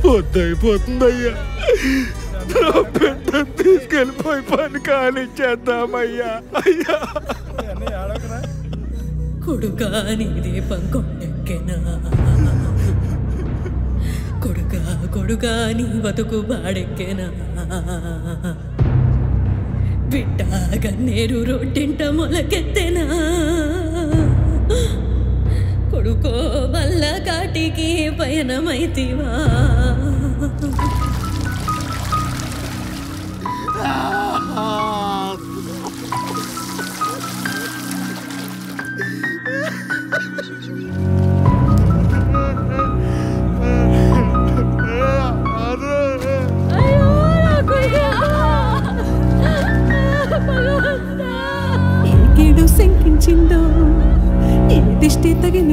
పొద్దైపోతుందయ్యా నా పెద్ద తీసుకెళ్ళిపోయి పని కానిచ్చేద్దామయ్యా అయ్యా కొడుకా నీ దీపం కొండెక్కెనా కొడుకా కొడుకా నీ బతుకు బాడెక్కెనా బిడ్డ గన్నేరు రొట్టింట మొలకెత్తెనా కొడుకో వల్ల కాటికి పయనమైతివా ఏ కీడు శంకించిందో ఏ దిష్టి తగిన